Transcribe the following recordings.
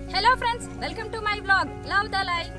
Hello friends welcome to my vlog love the life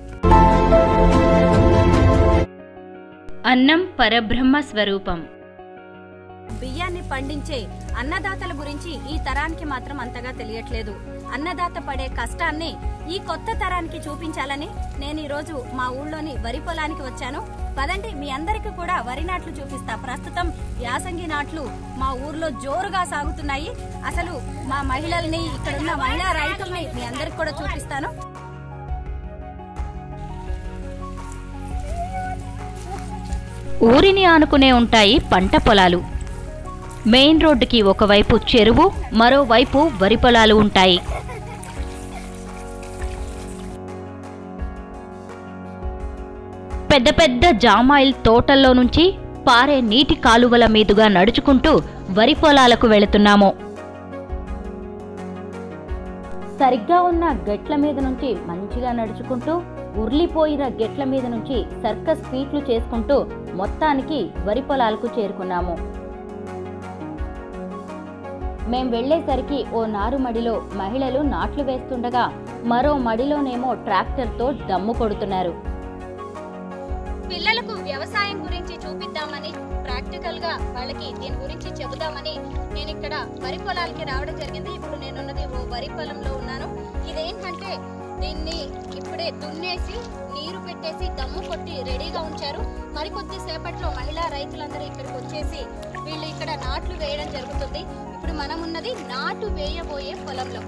అన్నం పరబ్రహ్మ స్వరూపం బియ్యాన్ని పండించే అన్నదాతల గురించి ఈ తరానికి మాత్రం అంతగా తెలియట్లేదు అన్నదాత పడే కష్టాన్ని ఈ కొత్త తరానికి చూపించాలని నేను ఈ రోజు మా ఊళ్ళోని వరి పొలానికి వచ్చాను పదండి మీ అందరికి కూడా వరి నాట్లు చూపిస్తా ప్రస్తుతం యాసంగి నాట్లు మా ఊర్లో జోరుగా సాగుతున్నాయి అసలు మా మహిళల్ని ఇక్కడున్న మహిళా రైతుల్ని మీ అందరికి కూడా చూపిస్తాను ఊరిని ఆనుకునే ఉంటాయి పంట పొలాలు మెయిన్ రోడ్డుకి ఒకవైపు చెరువు మరోవైపు వరి పొలాలు ఉంటాయి పెద్ద పెద్ద జామాయిల్ తోటల్లో నుంచి పారే నీటి కాలువల మీదుగా నడుచుకుంటూ వరి పొలాలకు వెళుతున్నాము సరిగ్గా ఉన్న గెట్ల మీద నుంచి మంచిగా నడుచుకుంటూ ఉర్లిపోయిన గెట్ల మీద నుంచి సర్కస్ ఫీట్లు చేసుకుంటూ మొత్తానికి వరి పొలాలకు చేరుకున్నాము మేం వెళ్ళేసరికి ఓ నారు మడిలో మహిళలు నాట్లు వేస్తుండగా మరో మడిలోనేమో ట్రాక్టర్తో దమ్ము కొడుతున్నారు పిల్లలకు వ్యవసాయం గురించి చూపిద్దామని ప్రాక్టికల్ గా వాళ్ళకి దీని గురించి చెబుదామని నేను ఇక్కడ వరి పొలాలకి రావడం జరిగింది ఇప్పుడు నేనున్నది ఓ వరి పొలంలో ఉన్నాను ఇదేంటంటే దీన్ని ఇప్పుడే దున్నేసి నీరు పెట్టేసి దమ్ము కొట్టి రెడీగా ఉంచారు మరికొద్ది సేపట్లో మహిళా రైతులందరూ ఇక్కడికి వచ్చేసి వీళ్ళు ఇక్కడ నాట్లు వేయడం జరుగుతుంది ఇప్పుడు మనం ఉన్నది నాటు వేయబోయే పొలంలో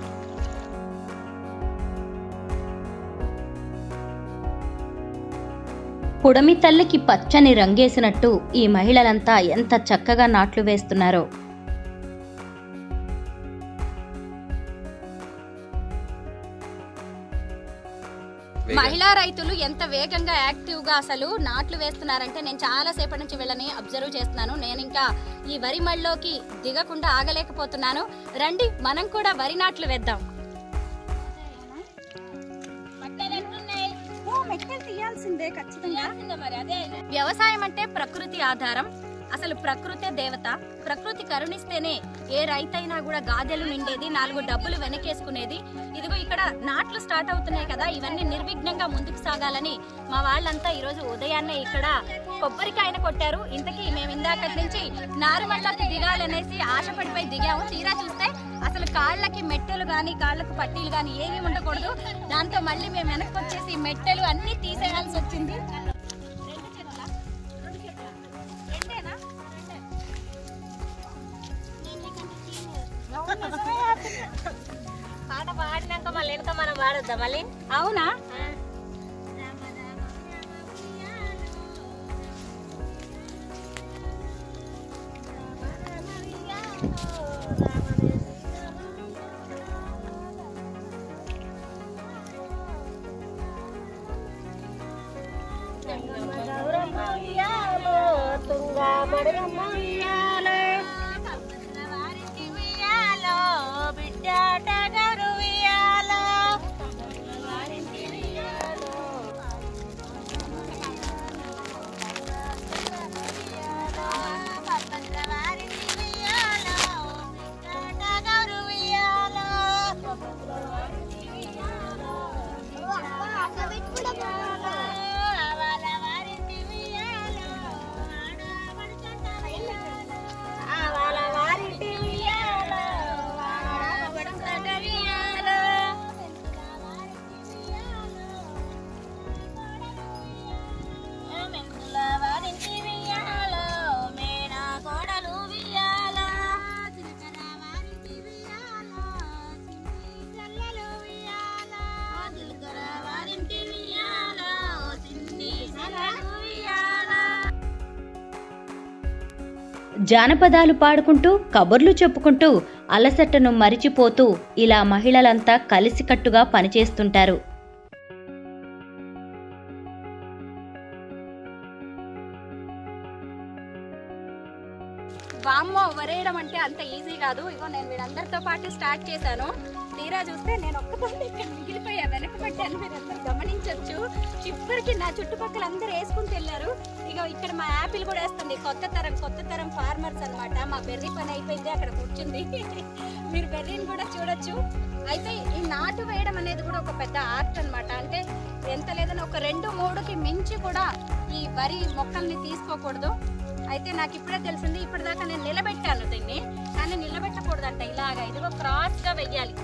పుడమి తల్లికి పచ్చని రంగేసినట్టు ఈ మహిళలంతా ఎంత చక్కగా నాట్లు వేస్తున్నారో మహిళా రైతులు ఎంత వేగంగా యాక్టివ్ గా అసలు నాట్లు వేస్తున్నారంటే నేను చాలా సేపటి నుంచి వీళ్ళని అబ్జర్వ్ చేస్తున్నాను నేను ఇంకా ఈ వరి మళ్ళలోకి దిగకుండా ఆగలేకపోతున్నాను రండి మనం కూడా వరి నాట్లు వేద్దాం వ్యవసాయం అంటే ప్రకృతి ఆధారం అసలు ప్రకృతే దేవత ప్రకృతి కరుణిస్తేనే ఏ రైతైనా కూడా గాదెలు నిండేది నాలుగు డబ్బులు వెనకేసుకునేది ఇదిగో ఇక్కడ నాట్లు స్టార్ట్ అవుతున్నాయి కదా ఇవన్నీ నిర్విఘ్నంగా ముందుకు సాగాలని మా వాళ్ళంతా ఈరోజు ఉదయాన్నే ఇక్కడ కొబ్బరికాయన కొట్టారు ఇంతకీ మేము ఇందాకటి నుంచి నారుమళ్ళకి దిగాలనేసి ఆశపడిపోయి దిగాము తీరా చూస్తే అసలు కాళ్ళకి మెట్టెలు గాని కాళ్ళకు పట్టీలు గాని ఏమీ ఉండకూడదు దాంతో మళ్ళీ మేము వెనక్కి వచ్చేసి మెట్టెలు అన్ని తీసేయాల్సి వచ్చింది రెండు చేతులా? రెండు చేతులా? రెండేనా? రెండే. పాట పాడినాక మళ్ళీ వెనక మనం పాడొద్దా మళ్ళీ అవునా తుంగా మడగమ్మ ఉయ్యాలో వారికి ఉయ్యాలో బిడ్డాట గారు ఉయ్యాలో వారికి ఉయ్యాలో వారికి ఉయ్యాలో బిడ్డాట గారు ఉయ్యాలో వాళ్ళ వారికి ఉయ్యాలో వాళ్ళ వారింటి ఉయ్యాలో ఆడబడుచుంట ఉయ్యాలో మెంకుల వారింటి ఉయ్యాలో మేనా కోడలు ఉయ్యాలో చిలకల వారింటి ఉయ్యాలో చిన్ని చెల్లెలు ఉయ్యాలో చిలకల వారింటి ఉయ్యాలో చిన్ని చెల్లెలు ఉయ్యాలో జానపదాలు పాడుకుంటూ కబుర్లు చెప్పుకుంటూ అలసటను మరిచిపోతూ ఇలా మహిళలంతా కలిసికట్టుగా పనిచేస్తుంటారు వామ్మో వరేయడం అంటే అంత ఈజీ కాదు ఇగో నేను వీళ్ళందరితో పాటు స్టార్ట్ చేశాను తీరా చూస్తే నేను ఒక్కదాన్ని ఇక్కడ మిగిలిపోయా వెనకబడ్డాను మీరందరూ గమనించవచ్చు ఇప్పటికి నా చుట్టుపక్కల అందరూ వేసుకుంటూ వెళ్ళారు ఇక ఇక్కడ మా యాపిల్ కూడా వేస్తుంది కొత్త తరం కొత్త తరం ఫార్మర్స్ అన్నమాట మా బెర్రీ పని అయిపోయింది అక్కడ కూర్చుంది మీరు బెర్రీని కూడా చూడొచ్చు అయితే ఈ నాటు వేయడం అనేది కూడా ఒక పెద్ద ఆర్ట్ అన్నమాట అంటే ఎంత లేదని ఒక రెండు మూడుకి మించి కూడా ఈ వరి మొక్కల్ని తీసుకోకూడదు అయితే నాకు ఇప్పుడే తెలిసింది ఇప్పటిదాకా నేను నిలబెట్టాను దీన్ని కానీ నిలబెట్టకూడదంట ఇలాగా ఇదిగో క్రాస్ గా వెయ్యాలి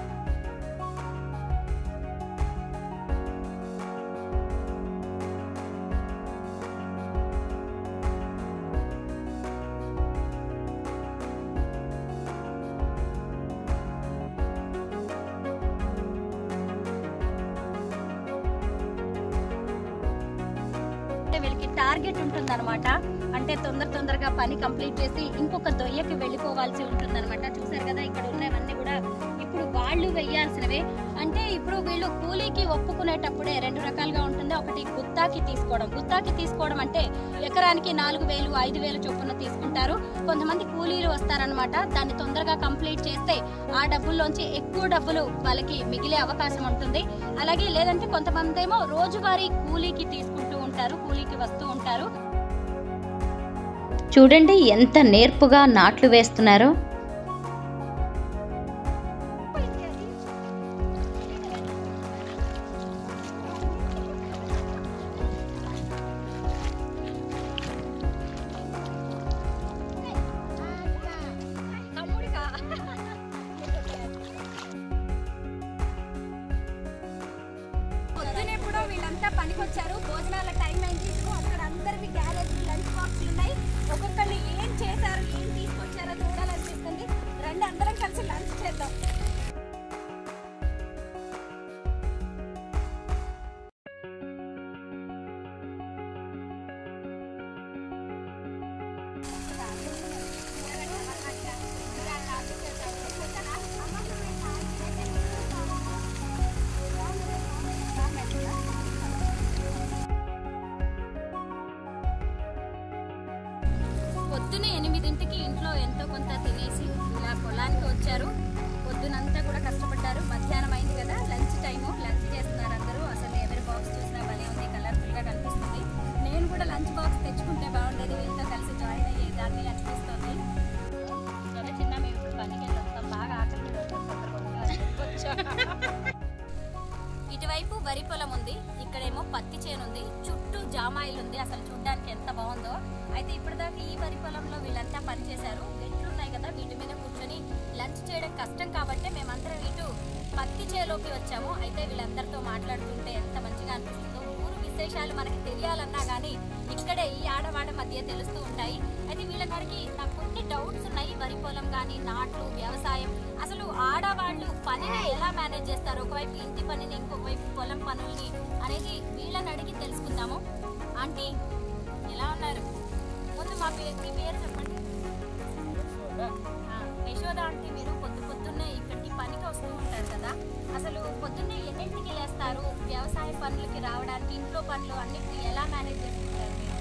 అంటే వీళ్ళకి టార్గెట్ ఉంటుందన్నమాట అంటే తొందర తొందరగా పని కంప్లీట్ చేసి ఇంకొక దొయ్యకి వెళ్ళిపోవాల్సి ఉంటుందన్నమాట చూసారు కదా ఇక్కడ ఉన్నవన్నీ కూడా ఇప్పుడు వాళ్ళు వెయ్యాల్సినవే అంటే ఇప్పుడు వీళ్ళు కూలీకి ఒప్పుకునేటప్పుడే రెండు రకాలుగా ఉంటుంది ఒకటి గుత్తాకి తీసుకోవడం గుత్తాకి తీసుకోవడం అంటే ఎకరానికి నాలుగు వేలు ఐదు వేలు చొప్పున తీసుకుంటారు కొంతమంది కూలీలు వస్తారనమాట దాన్ని తొందరగా కంప్లీట్ చేస్తే ఆ డబ్బుల్లోంచి ఎక్కువ డబ్బులు వాళ్ళకి మిగిలే అవకాశం ఉంటుంది అలాగే లేదంటే కొంతమంది ఏమో రోజువారీ కూలీకి తీసుకుంటూ ఉంటారు కూలీకి వస్తూ ఉంటారు చూడండి ఎంత నేర్పుగా నాట్లు వేస్తున్నారో తమ్ముడికా పొద్దున ఎప్పుడో వీళ్ళంతా పనికొచ్చారు భోజనాల టైం అయింది ఇదిగో అక్కడ అందరికి క్యారేజ్ లంచ్ బాక్స్లు ఉన్నాయి ఒక్కొక్కళ్ళు ఏం చేశారు ఏం తీసుకొచ్చారో చూడాలనిపిస్తుంది రండి అందరం కలిసి లంచ్ చేద్దాం పొద్దునే ఎనిమిదింటికి ఇంట్లో ఎంతో కొంత తినేసి ఇలా పొలానికి వచ్చారు పొద్దునంతా కూడా కష్టపడ్డారు మధ్యాహ్నం అయింది కదా లంచ్ టైము లంచ్ చేస్తున్నారు అందరూ అసలు ఎవరి బాక్స్ చూసినా భలే ఉంది కలర్ఫుల్గా కనిపిస్తుంది నేను కూడా లంచ్ బాక్స్ తెచ్చుకుంటే బాగుండేది వీళ్ళతో కలిసి జాయిన్ అయ్యేదాన్ని అనిపిస్తుంది సరే చిన్న మేము ఇప్పుడు పనికి వెళ్ళి వస్తాం బాగా ఆకలి మీద వచ్చేస్తుంది. ఇటువైపు వరి పొలం ఉంది ఇక్కడేమో పత్తి చేను ఉంది చుట్టూ జామాయిలు ఉంది అసలు చూడడానికి ఎంత బాగుందో అయితే ఇప్పటిదాకా ఈ వరి పొలంలో వీళ్ళంతా పనిచేశారు గెట్లు ఉన్నాయి కదా వీటి మీద కూర్చొని లంచ్ చేయడం కష్టం కాబట్టి మేమందరం ఇటు పత్తి చేలోకి వచ్చాము అయితే వీళ్ళందరితో మాట్లాడుతుంటే ఎంత మంచిగా అనిపిస్తుందో ఊరు విశేషాలు మనకి తెలియాలన్నా కానీ ఇక్కడే ఈ ఆడవాడ మధ్య తెలుస్తూ ఉంటాయి అయితే వీళ్ళ కాడికి నాకు కొన్ని డౌట్స్ ఉన్నాయి వరి పొలం కానీ నాట్లు వ్యవసాయం అసలు ఆడవాళ్ళు పనిని ఎలా మేనేజ్ చేస్తారు ఒకవైపు ఇంటి పనిని ఇంకొక వైపు పొలం పనుల్ని అనేది వీళ్ళని అడిగి తెలుసుకుందాము ఆంటీ ఎలా ఉన్నారు ముందు మా పేరు మీ పేరు చెప్పండి ఆ, యశోద ఆంటీ మీరు పొద్దు పొద్దున్నే ఇక్కడికి పనికి వస్తూ ఉంటారు కదా అసలు పొద్దున్నే ఎన్నింటికి లేస్తారు వ్యవసాయ పనులకి రావడానికి ఇంట్లో పనులు అన్నిటిని ఎలా మేనేజ్ చేసుకుంటారు మీరు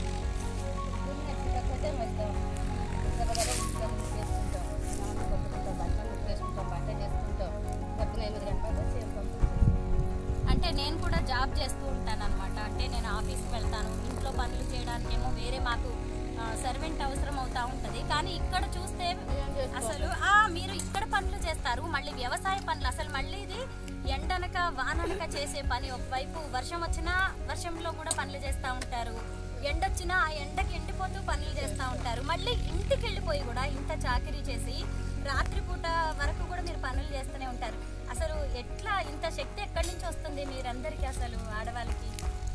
అంటే నేను కూడా జాబ్ చేస్తూ ఉంటాను అనమాట అంటే నేను ఆఫీస్కి వెళ్తాను ఇంట్లో పనులు చేయడానికేమో వేరే మాకు సర్వెంట్ అవసరం అవుతా ఉంటది కానీ ఇక్కడ చూస్తే అసలు ఆ మీరు ఇక్కడ పనులు చేస్తారు మళ్ళీ వ్యవసాయ పనులు అసలు మళ్ళీ ఇది ఎండనక వాననక చేసే పని ఒకవైపు వర్షం వచ్చినా వర్షంలో కూడా పనులు చేస్తూ ఉంటారు ఎండొచ్చినా ఆ ఎండకి ఎండిపోతూ పనులు చేస్తూ ఉంటారు మళ్ళీ ఇంటికి వెళ్ళిపోయి కూడా ఇంత చాకరీ చేసి రాత్రిపూట వరకు కూడా మీరు పనులు చేస్తూనే ఉంటారు అసలు ఎట్లా ఇంత శక్తి ఎక్కడి నుంచి వస్తుంది మీరందరికీ అసలు ఆడవాళ్ళకి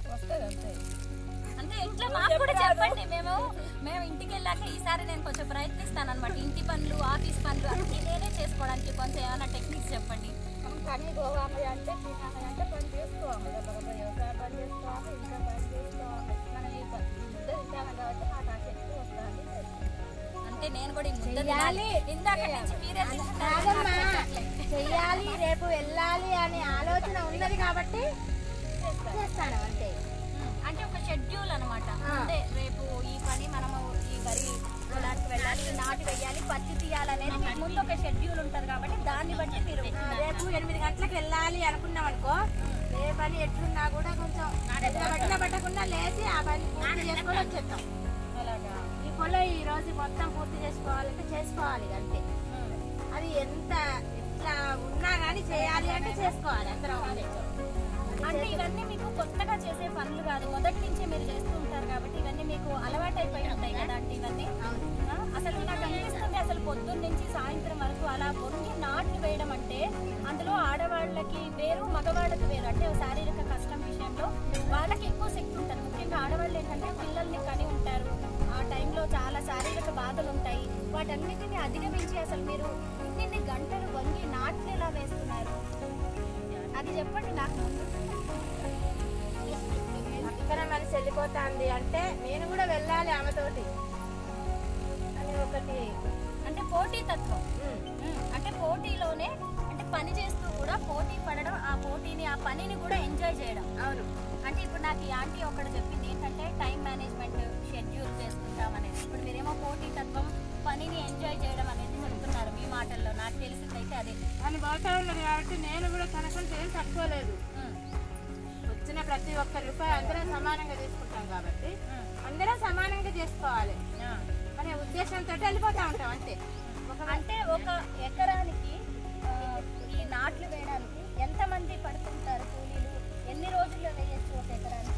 అంటే ఎట్లా మాకు కూడా చెప్పండి మేము మేము ఇంటికి వెళ్ళాక ఈసారి నేను కొంచెం ప్రయత్నిస్తాను అనమాట ఇంటి పనులు ఆఫీస్ పనులు అన్ని నేనే చేసుకోవడానికి కొంచెం ఏమైనా టెక్నిక్స్ చెప్పండి పని పోవాలి అంటే తినాలి అంటే పని చేసుకోవాలి డబ్బా వ్యవసాయ పని చేసుకోవాలి ఇంకా పని చేసుకోవాలి మనం ఈ పని ఇద్దరు తింటాం కాబట్టి నాకు ఆ శక్తి వస్తుంది అంటే నేను కూడా ఈ ముద్ద చెయ్యాలి. తినాలి. ఇందాక నుంచి మీరే తింటున్నారు. కాదమ్మా చెయ్యాలి రేపు వెళ్ళాలి అనే ఆలోచన ఉన్నది కాబట్టి చేస్తాను అంతే అంటే ఒక షెడ్యూల్ అనమాట ఆ. అంటే రేపు ఈ పని మనము ఈ వరి పొలానికి వెళ్ళాలి ఈ నాటు వేయాలి పత్తి తీయాలనేది మీకు ముందు ఒక షెడ్యూల్ ఉంటది కాబట్టి దాన్ని బట్టి మీరు ఆ, రేపు ఎనిమిది గంటలకు వెళ్ళాలి అనుకున్నాం అనుకో ఏ పని ఎట్లున్నా కూడా కొంచెం ఎట్లా పట్టినా పట్టకుండా లేచి ఆ పని పూర్తి చేసుకొని వచ్చేస్తాం అలాగా ఈ పొలం ఈ రోజు మొత్తం పూర్తి చేసుకోవాలంటే చేసుకోవాలి ఇక అంతే అది ఎంత ఇట్లా ఉన్నా కానీ చేయాలి అంటే చేసుకోవాలి అందరం ఒకటే. అంటే ఇవన్నీ మీకు కొత్తగా చేసే పనులు కాదు మొదటి నుంచే మీరు చేస్తూ ఉంటారు కాబట్టి ఇవన్నీ మీకు అలవాటు అయిపోయి ఉంటాయి కదా అంటే ఇవన్నీ ఆ, అసలు నాకు అనిపిస్తుంది అసలు పొద్దున్న నుంచి సాయంత్రం వరకు అలా వంగి నాట్లు వేయడం అంటే అందులో ఆడవాళ్ళకి వేరు మగవాళ్ళకి వేరు అంటే శారీరక కష్టం విషయంలో వాళ్ళకి ఎక్కువ శక్తి ఉంటుంది ముఖ్యంగా ఆడవాళ్ళు ఏంటంటే పిల్లల్ని కని ఉంటారు ఆ టైంలో చాలా శారీరక బాధలు ఉంటాయి వాటన్నిటిని అధిగమించి అసలు మీరు ఇన్ని గంటలు వంగి నాట్లు ఎలా వేస్తున్నారు అది చెప్పండి నాకు ముందు. పక్కన మనిషి వెళ్ళిపోతాంది అంటే నేను కూడా వెళ్ళాలి ఆమెతోటి అని ఒకటి అంటే పోటీ తత్వం ఉమ్, ఉమ్, అంటే పోటీలోనే అంటే పని చేస్తూ కూడా పోటీ పడడం ఆ పోటీని ఆ పనిని కూడా ఎంజాయ్ చేయడం అవును అంటే ఇప్పుడు నాకు ఈ ఆంటీ ఒకటి చెప్పింది ఏంటంటే టైం మేనేజ్మెంట్ షెడ్యూల్ చేసుకుంటాం అనేది ఇప్పుడు మీరేమో పోటీ తత్వం పనిని ఎంజాయ్ చేయడం అనేది చెప్తున్నారు మీ మాటల్లో నాకు తెలిసిందైతే అదే అని బహుశా కాబట్టి నేను కూడా తనకంటే ఏం తక్కువలేదు ఉమ్, వచ్చిన ప్రతి ఒక్క రూపాయి అందరం సమానంగా తీసుకుంటాం కాబట్టి ఉమ్, అందరం సమానంగా చేసుకోవాలి ఆ. అనే ఉద్దేశంతో వెళ్ళిపోతా ఉంటాం అంతే అంటే ఒక ఎకరానికి ఆ, ఈ నాట్లు వేయడానికి ఎంతమంది పడుతుంటారు కూలీలు ఎన్ని రోజుల్లో వేయచ్చు ఒక ఎకరానికి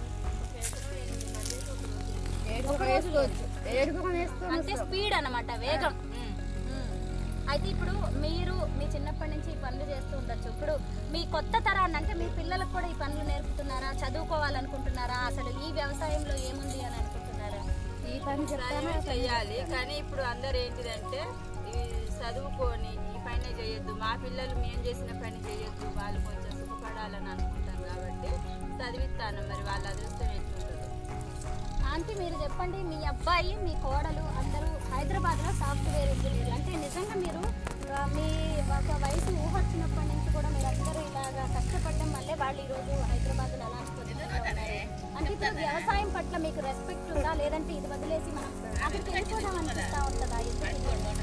అంటే స్పీడ్ అన్నమాట వేగం ఉమ్. అయితే ఇప్పుడు మీరు మీ చిన్నప్పటి నుంచి ఈ పనులు చేస్తూ ఉండొచ్చు ఇప్పుడు మీ కొత్త తరాన్ని అంటే మీ పిల్లలకు కూడా ఈ పనులు నేర్పుతున్నారా చదువుకోవాలనుకుంటున్నారా అసలు ఈ వ్యవసాయంలో ఏముంది అని అనుకుంటున్నారా ఈ పని చదివి చెయ్యాలి కానీ ఇప్పుడు అందరు ఏంటిదంటే ఇవి చదువుకొని ఈ పని చేయొద్దు మా పిల్లలు మేము చేసిన పని చేయొద్దు వాళ్ళు కొంచెం సుఖపడాలని అనుకుంటాం కాబట్టి చదివిస్తాను మరి వాళ్ళ అదృష్టం ఎట్లుంటుందో ఆంటీ మీరు చెప్పండి మీ అబ్బాయి మీ కోడలు అందరూ హైదరాబాద్ లో సాఫ్ట్వేర్ ఇంజనీర్ అంటే నిజంగా మీరు ఆ, మీ ఒక వయసు ఊహ వచ్చినప్పటి నుంచి కూడా మీరు అందరూ ఇలాగా కష్టపడడం వల్లే వాళ్ళు ఈ రోజు హైదరాబాద్ లో అలాంటి పొజిషన్లో ఉన్నారు అంటే ఇప్పుడు వ్యవసాయం పట్ల మీకు రెస్పెక్ట్ ఉందా లేదంటే ఇది వదిలేసి మనం అక్కడికి వెళ్ళిపోదాం అనిపిస్తా ఉంటుందా ఎందుకు ఇది?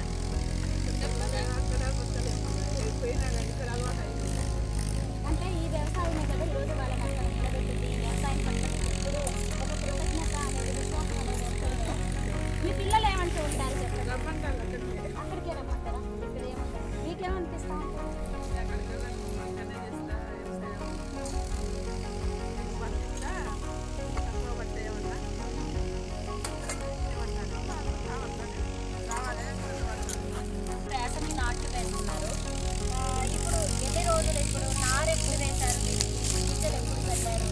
అంటే ఈ వ్యవసాయమే కదా ఈ రోజు వాళ్ళని అక్కడ నిలబెట్టింది ఈ వ్యవసాయం పట్ల మీకు ఇప్పుడు ఒక కృతజ్ఞత అనేది విశ్వాసం అనేది వస్తుంది మీ పిల్లలు ఏమంటూ ఉంటారు చెప్పండి అక్కడికే రమ్మంటారా ఇక్కడ ఏమంటారు మీకేమనిపిస్తా ఉంటుంది వేసవి నాట్లు వేస్తున్నారు ఆ, ఇప్పుడు ఎన్ని రోజులు ఇప్పుడు నారు ఎప్పుడు వేశారు మీరు? గింజలు ఎప్పుడు చల్లారు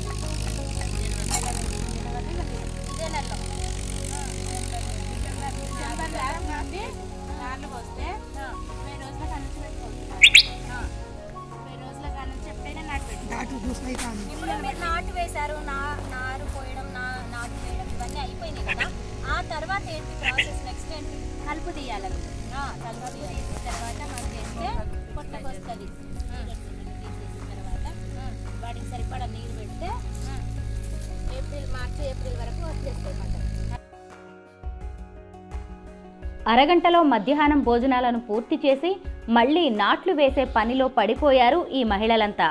ఇదే నెలలో డిసెంబర్ లాస్ట్ నాటి నాట్లు పోస్తే ఆ, ముప్పై రోజుల కానుంచి పెట్టుకుంటున్నాం ఆ. ముప్పై రోజుల కానుంచి ఎప్పుడైనా నాటు పెట్టుకుంటాం ఇప్పుడు మీరు నాటు వేశారు నా నారు పోయడం నా నాటు వేయడం ఇవన్నీ అయిపోయినాయి కదా ఆ తర్వాత ఏంటి ప్రాసెస్ నెక్స్ట్ ఏంటి కలుపు తీయాలి అవి. ఆ, కలుపు తీసిన తర్వాత మనం చేస్తే పొట్టకు వస్తుంది తీసేసిన తర్వాత వాటికి సరిపడా నీరు పెడితే ఏప్రిల్ మార్చి ఏప్రిల్ వరకు వచ్చేస్తాయి మాట అరగంటలో మధ్యాహ్నం భోజనాలను పూర్తి చేసి మళ్ళీ నాట్లు వేసే పనిలో పడిపోయారు ఈ మహిళలంతా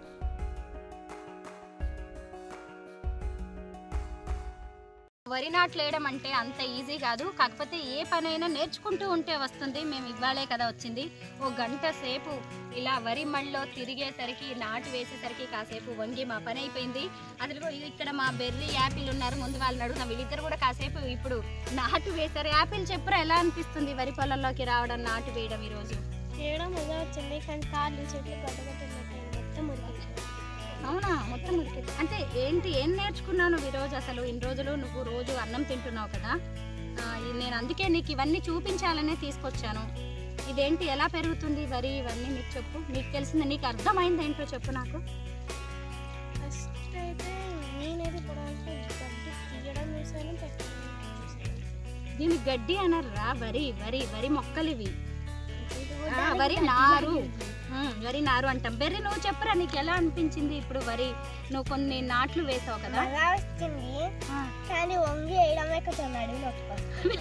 వరి నాట్లు వేయడం అంటే అంత ఈజీ కాదు కాకపోతే ఏ పనైనా నేర్చుకుంటూ ఉంటే వస్తుంది మేము ఇవ్వాలే కదా వచ్చింది ఓ గంట సేపు ఇలా వరి మళ్ళలో తిరిగేసరికి నాటు వేసేసరికి కాసేపు వంగి మా పని అయిపోయింది అసలు ఇక్కడ మా బెర్రీ యాపిల్ ఉన్నారు ముందు వాళ్ళని అడుగుతాం వీళ్ళిద్దరు కూడా కాసేపు ఇప్పుడు నాటు వేశారు యాపిల్ చెప్పురా ఎలా అనిపిస్తుంది వరి పొలంలోకి రావడం నాటు వేయడం ఈరోజు చేయడం ఏదో వచ్చింది కానీ కాళ్ళు చెట్లు గడ్డగట్టున్నట్టు మొత్తం మురిగింది అవునా మొత్తం ఉడికి అంటే ఏంటి ఏం నేర్చుకున్నావు నువ్వు ఈరోజు అసలు ఇన్ని రోజులు నువ్వు రోజు అన్నం తింటున్నావు కదా ఆ, ఇది నేను అందుకే నీకు ఇవన్నీ చూపించాలనే తీసుకొచ్చాను ఇదేంటి ఎలా పెరుగుతుంది వరి ఇవన్నీ నీకు చెప్పు నీకు తెలిసింది నీకు అర్థమైంది ఏంటో చెప్పు నాకు ఫస్ట్ అయితే నేనైతే ఇప్పటివరకు గడ్డి తీయడం చూసాను పెట్టడం చూసాను దీని గడ్డి అనర్రా వరి వరి వరి మొక్కలు ఇవి ఇది ఆ, కూడా వరి నారు ఉమ్, వరి నారు అంటాం బెర్రి నువ్వు చెప్పురా నీకు ఎలా అనిపించింది ఇప్పుడు వరి నువ్వు కొన్ని నాట్లు వేసావు కదా బాగా వచ్చింది ఆ. కానీ వంగి వేయడమే కొంచెం నడుము నొప్పి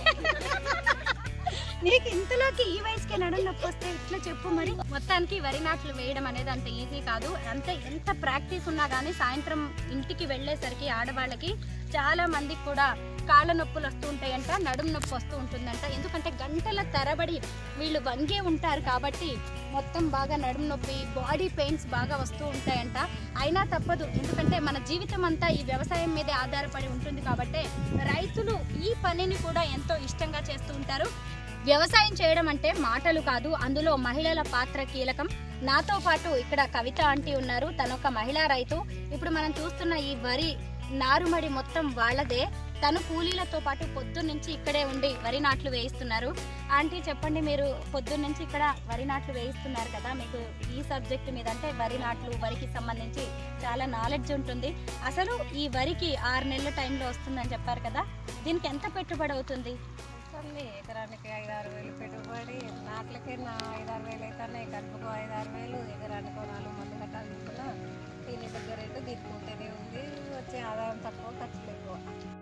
నీకు ఇంతలోకి ఈ వయసుకి నడుము నొప్పి వస్తే ఇట్లా చెప్పు మరి మొత్తానికి వరి నాట్లు వేయడం అనేది అంత ఈజీ కాదు అంత ఎంత ప్రాక్టీస్ ఉన్నా కానీ సాయంత్రం ఇంటికి వెళ్ళేసరికి ఆడవాళ్ళకి చాలా మందికి కూడా కాళ్ళ నొప్పులు వస్తూ ఉంటాయంట నడుము నొప్పి వస్తూ ఉంటుందంట ఎందుకంటే గంటల తరబడి వీళ్ళు వంగే ఉంటారు కాబట్టి మొత్తం బాగా నడుము నొప్పి బాడీ పెయిన్స్ బాగా వస్తూ ఉంటాయంట అయినా తప్పదు ఎందుకంటే మన జీవితం అంతా ఈ వ్యవసాయం మీదే ఆధారపడి ఉంటుంది కాబట్టి రైతులు ఈ పనిని కూడా ఎంతో ఇష్టంగా చేస్తూ ఉంటారు వ్యవసాయం చేయడం అంటే మాటలు కాదు అందులో మహిళల పాత్ర కీలకం నాతో పాటు ఇక్కడ కవిత ఆంటీ ఉన్నారు తను ఒక మహిళా రైతు ఇప్పుడు మనం చూస్తున్న ఈ వరి నారుమడి మొత్తం వాళ్ళదే తను కూలీలతో పాటు పొద్దున్న నుంచి ఇక్కడే ఉండి వరి నాట్లు వేయిస్తున్నారు ఆంటీ చెప్పండి మీరు పొద్దున్న నుంచి ఇక్కడ వరి నాట్లు వేయిస్తున్నారు కదా మీకు ఈ సబ్జెక్ట్ మీద అంటే వరి నాట్లు వరికి సంబంధించి చాలా నాలెడ్జ్ ఉంటుంది అసలు ఈ వరికి ఆరు నెలల టైంలో వస్తుందని చెప్పారు కదా దీనికి ఎంత పెట్టుబడి అవుతుంది వస్తుంది ఎకరానికి ఐదు ఆరు వేలు పెట్టుబడి నాట్లకే నా ఐదు ఆరు వేలు అవుతున్నాయి కలుపుకో ఐదు ఆరు వేలు ఎకరానికి ఓ నాలుగు మంది కట్టాలి తీసుకున్నా దీని దగ్గర అయితే తీసుకుంటేనే ఉంది వచ్చే ఆదాయం తక్కువ ఖర్చులు ఎక్కువ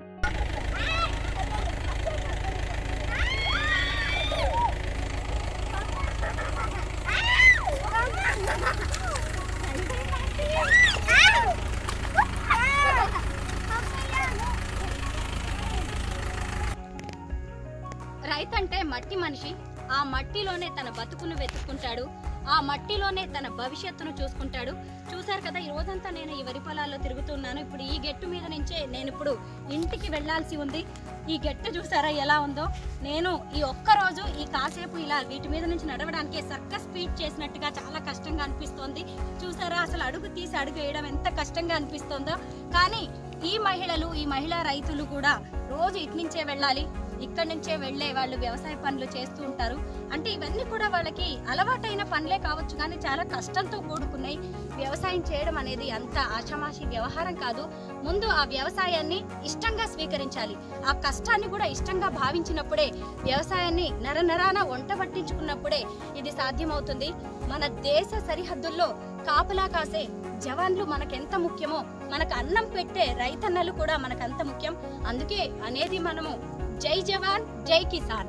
రైతు అంటే మట్టి మనిషి ఆ మట్టిలోనే తన బతుకును వెతుక్కుంటాడు ఆ మట్టిలోనే తన భవిష్యత్తును చూసుకుంటాడు చూశారు కదా ఈ రోజంతా నేను ఈ వరి పొలాల్లో తిరుగుతున్నాను ఇప్పుడు ఈ గెట్టు మీద నుంచే నేను ఇప్పుడు ఇంటికి వెళ్ళాల్సి ఉంది ఈ గెట్టు చూసారా ఎలా ఉందో నేను ఈ ఒక్క రోజు ఈ కాసేపు ఇలా వీటి మీద నుంచి నడవడానికి సర్కస్ స్పీడ్ చేసినట్టుగా చాలా కష్టంగా అనిపిస్తోంది చూసారా అసలు అడుగు తీసి అడుగు వేయడం ఎంత కష్టంగా అనిపిస్తోందో కానీ ఈ మహిళలు ఈ మహిళా రైతులు కూడా రోజు ఇటు నుంచే వెళ్ళాలి ఇక్కడి నుంచే వెళ్ళే వాళ్ళు వ్యవసాయ పనులు చేస్తూ ఉంటారు అంటే ఇవన్నీ కూడా వాళ్ళకి అలవాటైన పనులే కావచ్చు కానీ చాలా కష్టంతో కూడుకున్నాయి వ్యవసాయం చేయడం అనేది అంత ఆషామాషి వ్యవహారం కాదు ముందు ఆ వ్యవసాయాన్ని ఇష్టంగా స్వీకరించాలి ఆ కష్టాన్ని కూడా ఇష్టంగా భావించినప్పుడే వ్యవసాయాన్ని నరనరాన వంట పట్టించుకున్నప్పుడే ఇది సాధ్యమవుతుంది మన దేశ సరిహద్దుల్లో కాపలా కాసే జవాన్లు మనకెంత ముఖ్యమో మనకు అన్నం పెట్టే రైతన్నలు కూడా మనకంత ముఖ్యం అందుకే అనేది మనము జై జవాన్ జై కిసాన్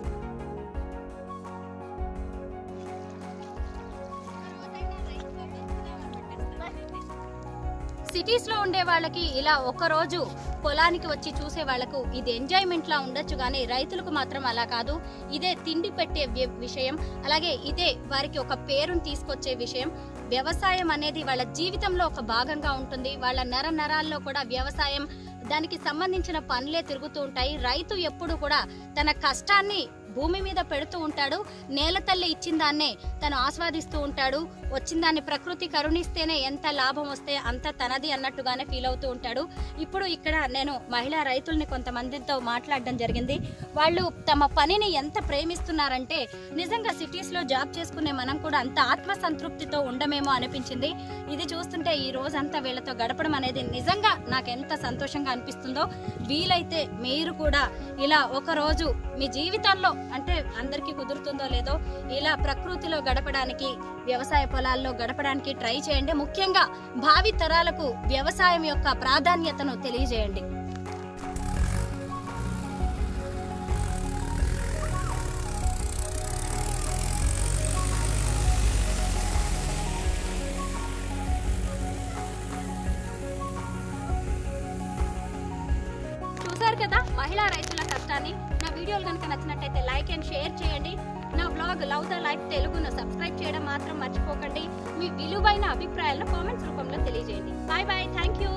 సిటీస్ లో ఉండే వాళ్ళకి ఇలా ఒక రోజు పొలానికి వచ్చి చూసే వాళ్ళకు ఇది ఎంజాయ్మెంట్ లా ఉండొచ్చు కానీ రైతులకు మాత్రం అలా కాదు ఇదే తిండి పెట్టే వి- విషయం అలాగే ఇదే వారికి ఒక పేరును తీసుకొచ్చే విషయం వ్యవసాయం అనేది వాళ్ళ జీవితంలో ఒక భాగంగా ఉంటుంది వాళ్ళ నర నరాల్లో కూడా వ్యవసాయం దానికి సంబంధించిన పనులే తిరుగుతూ ఉంటాయి రైతు ఎప్పుడు కూడా తన కష్టాన్ని భూమి మీద పెడుతూ ఉంటాడు నేల తల్లి ఇచ్చిన దాన్నే తను ఆస్వాదిస్తూ ఉంటాడు వచ్చిన దాన్ని ప్రకృతి కరుణిస్తేనే ఎంత లాభం వస్తే అంత తనది అన్నట్టుగానే ఫీల్ అవుతూ ఉంటాడు ఇప్పుడు ఇక్కడ నేను మహిళా రైతుల్ని కొంతమందితో మాట్లాడడం జరిగింది వాళ్ళు తమ పనిని ఎంత ప్రేమిస్తున్నారంటే నిజంగా సిటీస్ లో జాబ్ చేసుకునే మనం కూడా అంత ఆత్మ సంతృప్తితో ఉండమేమో అనిపించింది ఇది చూస్తుంటే ఈ రోజంతా వీళ్ళతో గడపడం అనేది నిజంగా నాకు ఎంత సంతోషంగా అనిపిస్తుందో వీలైతే మీరు కూడా ఇలా ఒక రోజు మీ జీవితాల్లో అంటే అందరికీ కుదురుతుందో లేదో ఇలా ప్రకృతిలో గడపడానికి వ్యవసాయ పొలాల్లో గడపడానికి ట్రై చేయండి ముఖ్యంగా భావి తరాలకు వ్యవసాయం యొక్క ప్రాధాన్యతను తెలియజేయండి చూసారు కదా మహిళా రైతుల కష్టాన్ని నా వీడియోలు కనుక నచ్చినట్టయితే లైక్ అండ్ షేర్ చేయండి నా బ్లాగ్ లవ్ ద లైఫ్ తెలుగును సబ్స్క్రైబ్ చేయడం మాత్రం మర్చిపోకండి మీ విలువైన అభిప్రాయాలను కామెంట్స్ రూపంలో తెలియజేయండి బాయ్ బాయ్ థ్యాంక్ యూ